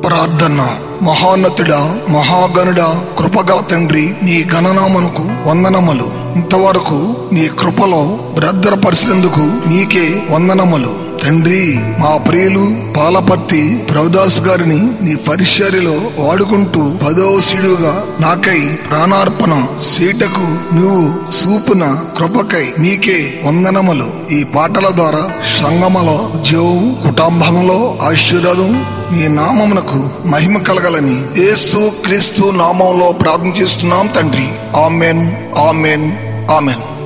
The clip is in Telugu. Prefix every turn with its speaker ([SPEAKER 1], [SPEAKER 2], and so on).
[SPEAKER 1] ప్రార్థన మహోన్నతుడా మహాగణుడా కృపగల తండ్రి నీ గణనామనుకు వందనములు ఇంతవరకు నీ కృపలో భద్రపరిచినందుకు నీకే వందనములు తండ్రి మా ప్రియులు పాలపత్తి ప్రభుదాస్ గారిని నీ పరిచర్యలో వాడుకుంటూ పదవ సీడుగా నాకై ప్రాణార్పణం సీటకు నువ్వు చూపున కృపకై నీకే వందనములు ఈ పాటల ద్వారా సంగమలో జీవం కుటుంబంలో ఆశీర్వాదం నీ నామమునకు మహిమ కలగలని యేసు క్రీస్తు నామంలో ప్రార్థన చేస్తున్నాం తండ్రి ఆమెన్ ఆమెన్ ఆమెన్